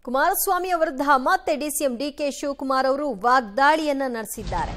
ಕುಮಾರಸ್ವಾಮಿ ವಿರುದ್ಧ ಮತ್ತೆ DCM DK Shivakumar ಅವರು ವಾಗ್ದಾಳಿಯನ್ನ ನಡೆಸಿದ್ದಾರೆ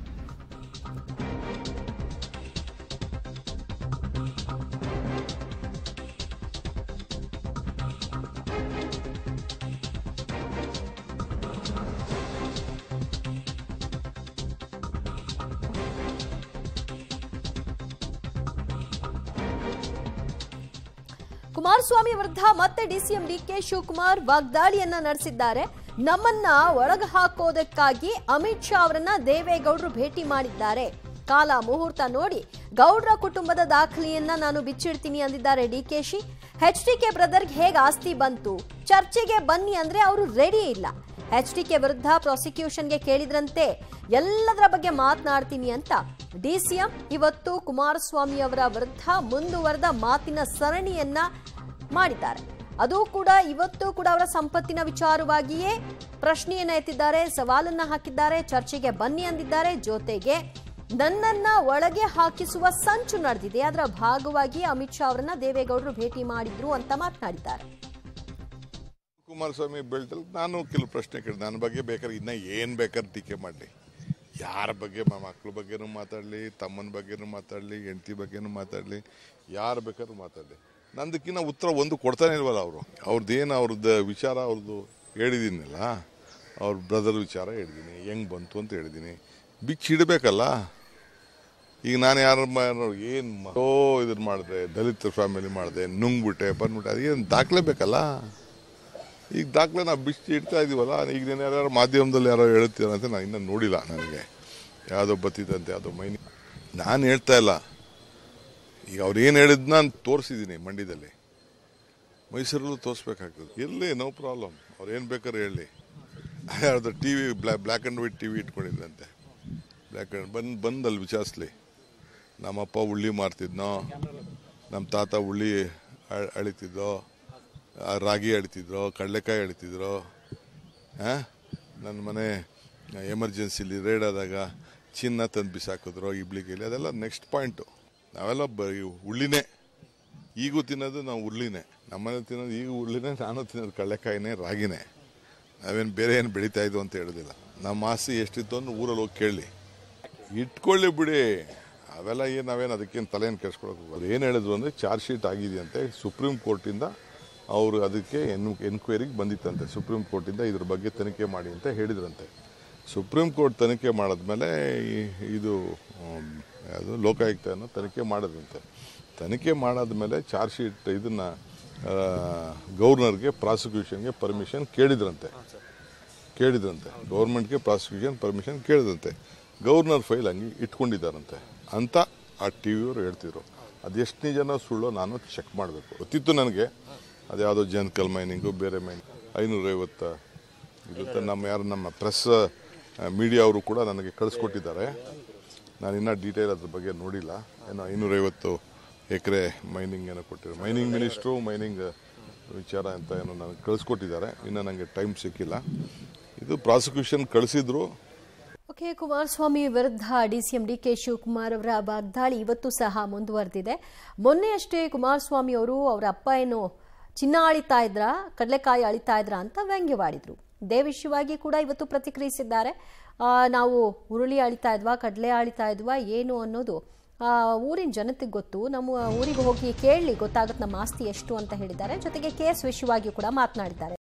ಕುಮಾರಸ್ವಾಮಿ ವಿರುದ್ಧ ಮತ್ತೆ ಡಿಸಿಎಂ ಡಿಕೆ ಶಿವಕುಮಾರ್ ವಾಗ್ದಾಳಿಯನ್ನ ನಡೆಸಿದ್ದಾರೆ ನಮ್ಮನ್ನ ಒಳಗ ಹಾಕೋದಕ್ಕಾಗಿ ಅಮಿತ್ ಶಾ ಅವರನ್ನ ದೇವೇಗೌಡರು ಭೇಟಿ ಮಾಡಿದ್ದಾರೆ ಕಾಲ ಮುಹೂರ್ತ ನೋಡಿ ಗೌಡ್ರ ಕುಟುಂಬದ ದಾಖಲೆಯನ್ನ ನಾನು ಬಿಚ್ಚಿಡ್ತೀನಿ ಅಂದಿದ್ದಾರೆ ಡಿಕೆಶಿ ಎಚ್ ಡಿ ಕೆ ಬ್ರದರ್ಗೆ ಹೇಗೆ ಆಸ್ತಿ ಬಂತು ಚರ್ಚೆಗೆ ಬನ್ನಿ ಅಂದ್ರೆ ಅವರು ರೆಡಿ ಇಲ್ಲ ಎಚ್ ಡಿ ಕೆ ವಿರುದ್ಧ ಪ್ರಾಸಿಕ್ಯೂಷನ್ಗೆ ಕೇಳಿದ್ರಂತೆ ಎಲ್ಲದರ ಬಗ್ಗೆ ಮಾತನಾಡ್ತೀನಿ ಅಂತ ಡಿಸಿಎಂ ಇವತ್ತು ಕುಮಾರಸ್ವಾಮಿ ಅವರ ವಿರುದ್ಧ ಮುಂದುವರೆದ ಮಾತಿನ ಸರಣಿಯನ್ನ ಮಾಡಿದ್ದಾರೆ ಅದು ಕೂಡ ಇವತ್ತು ಕೂಡ ಅವರ ಸಂಪತ್ತಿನ ವಿಚಾರವಾಗಿಯೇ ಪ್ರಶ್ನೆಯನ್ನ ಎತ್ತಿದ್ದಾರೆ ಸವಾಲನ್ನ ಹಾಕಿದ್ದಾರೆ ಚರ್ಚೆಗೆ ಬನ್ನಿ ಅಂದಿದ್ದಾರೆ ಜೊತೆಗೆ ನನ್ನನ್ನ ಒಳಗೆ ಹಾಕಿಸುವ ಸಂಚು ನಡೆದಿದೆ ಅದರ ಭಾಗವಾಗಿ ಅಮಿತ್ ಶಾ ಅವರನ್ನ ದೇವೇಗೌಡರು ಭೇಟಿ ಮಾಡಿದ್ರು ಅಂತ ಮಾತನಾಡಿದ್ದಾರೆ ಕುಮಾರಸ್ವಾಮಿ ಬೆಳ್ದಲ್ಲಿ ನಾನು ಕೆಲವು ಪ್ರಶ್ನೆ ಕೇಳಿದೆ ನನ್ನ ಬಗ್ಗೆ ಬೇಕಾದ್ರೆ ಇನ್ನೂ ಏನು ಬೇಕಾದ್ರೆ ಟೀಕೆ ಮಾಡಲಿ ಯಾರ ಬಗ್ಗೆ ಮ- ಮಕ್ಳ ಬಗ್ಗೆನೂ ಮಾತಾಡಲಿ ತಮ್ಮನ ಬಗ್ಗೆನೂ ಮಾತಾಡಲಿ ಹೆಂಡತಿ ಬಗ್ಗೆನೂ ಮಾತಾಡಲಿ ಯಾರು ಬೇಕಾದ್ರೂ ಮಾತಾಡಲಿ ನಂದಕ್ಕಿಂತ ಉತ್ತರ ಒಂದು ಕೊಡ್ತಾನೆ ಇಲ್ವಲ್ಲ ಅವರು ಅವ್ರದ್ದೇನು ಅವ್ರದ್ದು ವಿಚಾರ ಅವ್ರದ್ದು ಹೇಳಿದ್ದೀನಲ್ಲ ಅವ್ರ ಬ್ರದರ್ ವಿಚಾರ ಹೇಳಿದ್ದೀನಿ ಹೆಂಗೆ ಬಂತು ಅಂತ ಹೇಳಿದ್ದೀನಿ ಬಿಚ್ಚಿಡಬೇಕಲ್ಲ ಈಗ ನಾನು ಯಾರು ಏನು ಓ ಇದನ್ನ ಮಾಡಿದೆ ದಲಿತ ಫ್ಯಾಮಿಲಿ ಮಾಡಿದೆ ನುಂಗ್ಬಿಟ್ಟೆ ಬಂದ್ಬಿಟ್ಟೆ ಅದೇನು ದಾಖಲೆ ಬೇಕಲ್ಲ ಈಗ ದಾಖಲೆ ನಾವು ಬಿಚ್ಚಿ ಇಡ್ತಾ ಇದೀವಲ್ಲ ಈಗ ನೀನು ಯಾರು ಮಾಧ್ಯಮದಲ್ಲಿ ಯಾರೋ ಹೇಳ್ತೀರ ಅಂತ ನಾನು ಇನ್ನೂ ನೋಡಿಲ್ಲ ನನಗೆ ಯಾವುದೋ ಬತ್ತಿದಂತೆ ಯಾವುದೋ ಮೈನಿ ನಾನು ಹೇಳ್ತಾ ಇಲ್ಲ ಈಗ ಅವ್ರು ಏನು ಹೇಳಿದ್ ನಾನು ತೋರಿಸಿದ್ದೀನಿ ಮಂಡ್ಯದಲ್ಲಿ ಮೈಸೂರಲ್ಲೂ ತೋರಿಸ್ಬೇಕಾಗ್ತದೆ ಇರಲಿ ನೋ ಪ್ರಾಬ್ಲಮ್ ಅವ್ರು ಏನು ಬೇಕಾದ್ರೆ ಹೇಳಿ ಯಾರ್ದು ಟಿ ವಿ ಬ್ಲ್ಯಾ black and white T V ಇಟ್ಕೊಂಡಿದ್ರಂತೆ ಬ್ಲ್ಯಾಕ್ ಆ್ಯಂಡ್ ಬಂದು ಬಂದು ಅಲ್ಲಿ ವಿಚಾರಿಸ್ಲಿ ನಮ್ಮಪ್ಪ ಉಳ್ಳಿ ಮಾರ್ತಿದ್ನೋ ನಮ್ಮ ತಾತ ಉಳ್ಳಿ ಅ- ಅಳಿತಿದ್ದೋ ಆ, ರಾಗಿ ಅಳಿತಿದ್ರು ಕಡಲೆಕಾಯಿ ಅಳಿತಿದ್ರು ಹಾಂ ನನ್ನ ಮನೆ ಎಮರ್ಜೆನ್ಸಿಲಿ ರೇಡ್ ಆದಾಗ ಚಿನ್ನ ತಂದು ಬಿಸಾಕಿದ್ರು ಇಬ್ಳಿಗೆಲಿ ಅದೆಲ್ಲ ನೆಕ್ಸ್ಟ್ ಪಾಯಿಂಟು ನಾವೆಲ್ಲ ಬ ಇವು ಉಳ್ಳಿನೇ ಈಗೂ ತಿನ್ನೋದು ನಾವು ಉರ್ಲಿನೇ ನಮ್ಮನೆ ತಿನ್ನೋದು ಈಗ ಉರ್ಲಿನೇ ನಾನು ತಿನ್ನೋದು ಕಡಲೆಕಾಯಿನೇ ರಾಗಿನೇ ನಾವೇನು ಬೇರೆ ಏನು ಬೆಳೀತಾ ಇದ್ವು ಅಂತ ಹೇಳೋದಿಲ್ಲ ನಮ್ಮ ಆಸ್ತಿ ಎಷ್ಟಿತ್ತು ಅಂತ ಊರಲ್ಲಿ ಹೋಗಿ ಕೇಳಿ ಇಟ್ಕೊಳ್ಳಿ ಬಿಡಿ ಅವೆಲ್ಲ ಏನು ನಾವೇನು ಅದಕ್ಕೇನು ತಲೆಯನ್ನು ಕೆಡ್ಸ್ಕೊಳಕ್ಕೆ ಅವ್ರು ಏನು ಹೇಳಿದ್ರು ಅಂದರೆ ಚಾರ್ಜ್ ಶೀಟ್ ಆಗಿದೆಯಂತೆ ಸುಪ್ರೀಂ ಕೋರ್ಟಿಂದ ಅವರು ಅದಕ್ಕೆ ಎನ್ ಎನ್ಕ್ವೈರಿಗೆ ಬಂದಿತ್ತಂತೆ ಸುಪ್ರೀಂ ಕೋರ್ಟಿಂದ ಇದ್ರ ಬಗ್ಗೆ ತನಿಖೆ ಮಾಡಿ ಅಂತ ಹೇಳಿದ್ರಂತೆ ಸುಪ್ರೀಂ ಕೋರ್ಟ್ ತನಿಖೆ ಮಾಡಿದ್ಮೇಲೆ ಈ- ಇದು ಆಮ್, ಯಾವುದು ಲೋಕಾಯುಕ್ತನ ತನಿಖೆ ಮಾಡಿದ್ರಂತೆ ತನಿಖೆ ಮಾಡಾದ್ಮೇಲೆ ಚಾರ್ಜ್ ಶೀಟ್ ಇದನ್ನು ಗವರ್ನರ್ಗೆ ಪ್ರಾಸಿಕ್ಯೂಷನ್ಗೆ ಪರ್ಮಿಷನ್ ಕೇಳಿದ್ರಂತೆ ಕೇಳಿದ್ರಂತೆ ಗೌರ್ಮೆಂಟ್ಗೆ ಪ್ರಾಸಿಕ್ಯೂಷನ್ ಪರ್ಮಿಷನ್ ಕೇಳಿದಂತೆ ಗವರ್ನರ್ ಫೈಲ್ ಹಂಗೆ ಇಟ್ಕೊಂಡಿದ್ದಾರಂತೆ ಅಂತ ಆ ಟಿ ವಿಯವರು ಹೇಳ್ತಿದ್ರು ಅದೆಷ್ಟು ನಿಜನೋ ಸುಳ್ಳೋ ನಾನು ಚೆಕ್ ಮಾಡಬೇಕು ಗೊತ್ತಿತ್ತು ನನಗೆ ಅದ್ಯಾವುದೋ ಜನ್ಕಲ್ ಮೈನಿಂಗು ಬೇರೆ ಮೈನಿಂಗ್ ಐನೂರೈವತ್ತು ಇರುತ್ತೆ ನಮ್ಮ ಯಾರು ನಮ್ಮ ಪ್ರೆಸ್ ಮೀಡಿಯಾ ಅವರು ಕೂಡ ನನಗೆ ಕಳಿಸ್ಕೊಟ್ಟಿದ್ದಾರೆ ನಾನು ಇನ್ನೂ ಡೀಟೇಲ್ ಅದ್ರ ಬಗ್ಗೆ ನೋಡಿಲ್ಲ ಏನೋ ಐನೂರೈವತ್ತು ಎಕರೆ ಮೈನಿಂಗ್ ಏನೋ ಕೊಟ್ಟಿದ್ದಾರೆ ಮೈನಿಂಗ್ ಮಿನಿಸ್ಟ್ರು ಮೈನಿಂಗ್ ವಿಚಾರ ಅಂತ ಏನೋ ನನಗೆ ಕಳಿಸ್ಕೊಟ್ಟಿದ್ದಾರೆ ಇನ್ನು ನನಗೆ ಟೈಮ್ ಸಿಕ್ಕಿಲ್ಲ ಇದು ಪ್ರಾಸಿಕ್ಯೂಷನ್ ಕಳಿಸಿದ್ರು ಓಕೆ ಕುಮಾರಸ್ವಾಮಿ ವಿರುದ್ಧ ಡಿಸಿಎಂ ಡಿಕೆ ಶಿವಕುಮಾರ್ ಅವರ ವಾಗ್ದಾಳಿ ಇವತ್ತು ಸಹ ಮುಂದುವರೆದಿದೆ ಮೊನ್ನೆ ಅಷ್ಟೇ ಕುಮಾರಸ್ವಾಮಿ ಅವರು ಅವರ ಅಪ್ಪ ಏನು ಚಿನ್ನ ಅಳಿತಾ ಇದ್ರ ಕಡಲೆಕಾಯಿ ಅಳಿತಾ ಇದ್ರ ಅಂತ ವ್ಯಂಗ್ಯವಾಡಿದ್ರು ಇದೇ ವಿಷಯವಾಗಿ ಕೂಡ ಇವತ್ತು ಪ್ರತಿಕ್ರಿಯಿಸಿದ್ದಾರೆ ಆ, ನಾವು ಉರುಳಿ ಅಳಿತಾ ಇದ್ವಾ ಕಡಲೆ ಅಳಿತಾ ಇದ್ವಾ ಏನು ಅನ್ನೋದು ಆ, ಊರಿನ ಜನತೆಗೆ ಗೊತ್ತು ನಮ್ಮ ಊರಿಗೆ ಹೋಗಿ ಕೇಳಲಿ ಗೊತ್ತಾಗುತ್ತೆ ನಮ್ಮ ಆಸ್ತಿ ಎಷ್ಟು ಅಂತ ಹೇಳಿದ್ದಾರೆ ಜೊತೆಗೆ ಕೇಸ್ ವಿಷಯವಾಗಿಯೂ ಕೂಡ ಮಾತನಾಡಿದ್ದಾರೆ